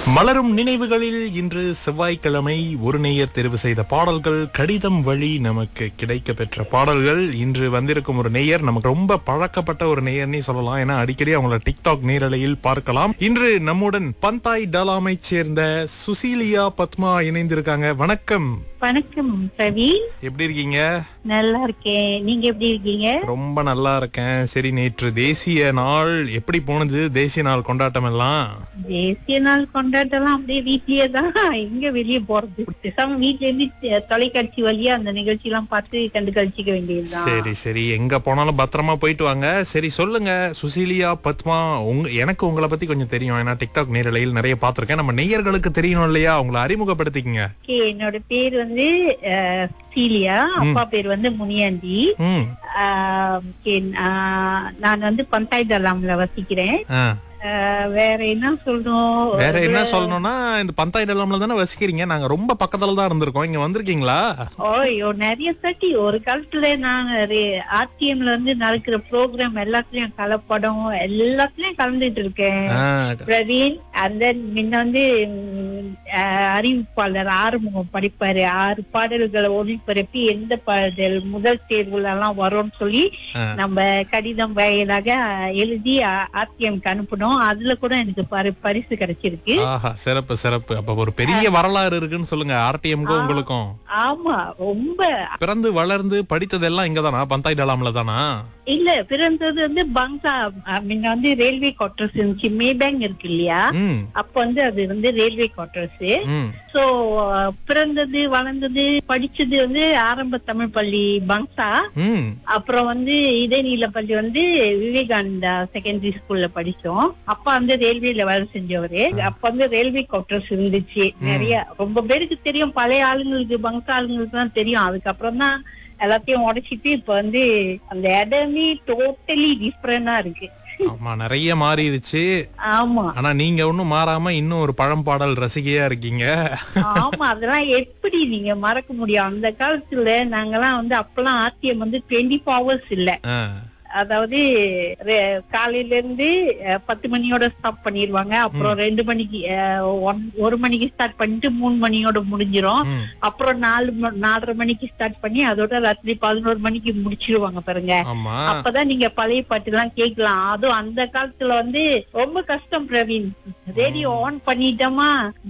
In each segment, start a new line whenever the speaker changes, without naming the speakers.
மலரும் நினைவுகளில் இன்று செவ்வாய்க்கிழமை ஒரு நேயர் தெரிவு செய்த பாடல்கள் கடிதம் வழி நமக்கு கிடைக்க பெற்ற பாடல்கள் இன்று வந்திருக்கும் ஒரு நேயர் நமக்கு ரொம்ப பழக்கப்பட்ட ஒரு நேயர்னே சொல்லலாம் ஏன்னா அடிக்கடி அவங்கள டிக்டாக் நேரலையில் பார்க்கலாம் இன்று நம்முடன் பந்தாய் டலாமை சேர்ந்த சுசீலியா பத்மா இணைந்திருக்காங்க வணக்கம்
வணக்கம் பிரவீன்
எப்படி இருக்கீங்க
நல்லா இருக்கேன் நீங்க எப்படி இருக்கீங்க
ரொம்ப நல்லா இருக்கேன் சரி நேற்று தேசிய நாள் எப்படி போனது தேசிய நாள் கொண்டாட்டம் எல்லாம்
தேசிய நாள் கொண்டாட்டலாம் அப்படியே வீட்லயே தான் எங்க வெளியே போறது பேசாம வீட்ல இருந்து த- தொலைக்காட்சி வழியா அந்த நிகழ்ச்சி எல்லாம் பார்த்து கண்டு கழிச்சிக்க வேண்டியதுதான்
சரி சரி எங்க போனாலும் பத்திரமா போயிட்டு வாங்க சரி சொல்லுங்க சுசீலியா பத்மா உங்க எனக்கு உங்களை பத்தி கொஞ்சம் தெரியும் ஏன்னா டிக்டாக் நேரலையில் நிறைய பார்த்திருக்கேன் நம்ம நெய்யர்களுக்கு தெரியணும் இல்லையா உங்களை அறிமுகப்படுத்திக்கங்க
Okay, என்னோட பேர் வந்து அஹ், சீலியா அப்பா பேர் வந்து முனியாண்டி
ம்
அஹ், okay, நான் நான் வந்து பந்தாய் தலாம்ல வசிக்கிறேன்
ஆ.
அஹ், வேற என்ன சொல்லணும்
வேற என்ன சொல்லணும்னா இந்த பந்தாய் டலாம்ல தானே வசிக்கிறீங்க நாங்க ரொம்ப பக்கத்துல தான் இருந்திருக்கோம் இங்க வந்திருக்கீங்களா
ஓய்யோ நிறைய சட்டி ஒரு காலத்துல நான் ஆர்டிஎம்ல வந்து நடக்கிற ப்ரோக்ராம் எல்லாத்துலயும் கலப்படம் எல்லாத்துலயும் கலந்துட்டு இருக்கேன்
ஆ,
பிரவீன் and then முன்ன வந்து ம், அஹ், அறிவிப்பாளர் ஆறுமுகம் படிப்பாரு ஆறு பாடல்களை ஒளிபரப்பி எந்த பாடல் முதல் தேர்வுல எல்லாம் வரும்னு சொல்லி
ஆ.
நம்ம கடிதம் வாயிலாக எழுதி ஆர்டிஎம்க்கு அனுப்பணும் அதுல கூட எனக்கு பரி- பரிசு கிடைச்சிருக்கு
ஆஹா சிறப்பு சிறப்பு அப்ப ஒரு பெரிய வரலாறு இருக்குன்னு சொல்லுங்க ஆர்டிஎம்க்கும் உங்களுக்கும்
ஆமா ரொம்ப
பிறந்து வளர்ந்து படித்ததெல்லாம் இங்கதானா பந்தாய் டலாம்ல தானா
இல்ல பிறந்தது வந்து பங்கா முன்ன வந்து ரயில்வே குவார்டர்ஸ் இருந்துச்சு மேபேங் இருக்கு இல்லையா
ம்
அப்ப வந்து அது வந்து ரயில்வே குவார்டர்ஸ்
ம்
சோ பிறந்தது வளர்ந்தது படிச்சது வந்து ஆரம்ப தமிழ் பள்ளி பங்சா
ம்
அப்புறம் வந்து இதயநீல பள்ளி வந்து விவேகானந்தா செகண்டரி ஸ்கூல்ல படிச்சோம் அப்பா வந்து ரயில்வேல வேலை செஞ்சவரு அப்ப வந்து ரயில்வே குவார்டர்ஸ் இருந்துச்சு நிறைய ரொம்ப பேருக்கு தெரியும் பழைய ஆளுங்களுக்கு பங்சா ஆளுங்களுக்கு தான் தெரியும் அதுக்கப்புறம் தான் எல்லாத்தையும் உடைச்சிட்டு இப்ப வந்து அந்த இடமே டோட்டலி டிஃப்ரெண்டா இருக்கு
ஆமா நிறைய மாறிடுச்சு
ஆமா
ஆனா நீங்க ஒண்ணும் மாறாம இன்னும் ஒரு பழம்பாடல் ரசிகையா இருக்கீங்க
ஆமா அதெல்லாம் எப்படி நீங்க மறக்க முடியும் அந்த காலத்துல நாங்கெல்லாம் வந்து அப்பெல்லாம் ஆர்டிஎம் வந்து டுவெண்ட்டி ஹவர்ஸ் இல்ல
ஆ,
அதாவது ரெ- காலையில இருந்து அஹ், பத்து மணியோட ஸ்டாப் பண்ணிடுவாங்க அப்புறம் ரெண்டு மணிக்கு அஹ், ஒன்- ஒரு மணிக்கு ஸ்டார்ட் பண்ணிட்டு மூணு மணியோட முடிஞ்சிரும்
ம்,
அப்புறம் நாலு ம- நாலரை மணிக்கு ஸ்டார்ட் பண்ணி அதோட ராத்திரி பதினோரு மணிக்கு முடிச்சிருவாங்க பாருங்க
ஆமா
அப்பதான் நீங்க பழைய பாட்டு எல்லாம் கேட்கலாம் அதுவும் அந்த காலத்துல வந்து ரொம்ப கஷ்டம் பிரவீன் ரேடியோ ஆன் பண்ணிட்டோமா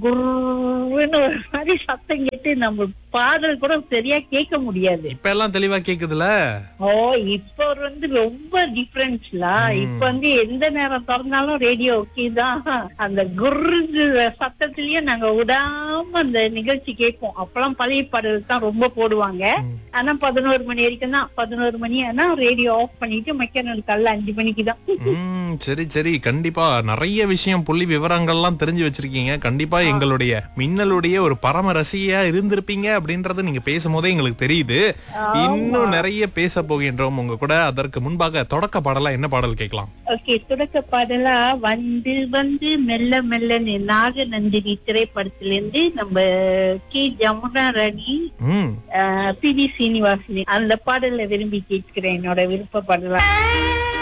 குருன்னு ஒரு மாதிரி சத்தம் கேட்டு நம்ம பாடல் கூட சரியா கேட்க முடியாது
இப்ப எல்லாம் தெளிவா கேக்குதுல
ஓ இப்ப வந்து ரொம்ப டிஃபரன்ஸ்ல இப்ப வந்து எந்த நேரம் திறந்தாலும் ரேடியோ ஓகே தான் அந்த குரு சத்தத்திலயே நாங்க விடாம அந்த நிகழ்ச்சி கேட்போம் அப்பெல்லாம் பழைய பாடல் தான் ரொம்ப போடுவாங்க
ம்.
ஆனா பதினோரு மணி வரைக்கும் தான் பதினோரு மணி ஆனா ரேடியோ ஆஃப் பண்ணிட்டு மெக்கானிக் காலைல அஞ்சு மணிக்கு தான்
ம், சரி சரி கண்டிப்பா நிறைய விஷயம் புள்ளி விவரங்கள்லாம் தெரிஞ்சு வச்சிருக்கீங்க கண்டிப்பா எங்களுடைய மின்னலுடைய ஒரு பரம ரசிகையா இருந்திருப்பீங்க அப்படின்றது நீங்க பேசும்போதே எங்களுக்கு தெரியுது இன்னும் நிறைய பேச போகின்றோம் உங்க கூட அதற்கு முன்பாக தொடக்க பாடலா என்ன பாடல் கேட்கலாம்
ஓகே தொடக்க பாடலா வந்து வந்து மெல்ல மெல்ல நாக நந்தினி திரைப்படத்திலிருந்து நம்ம கே ஜமுனா ராணி
ம்
பி வி சீனிவாசனி அந்த பாடலை விரும்பி கேட்கிறேன் என்னோட விருப்ப பாடலா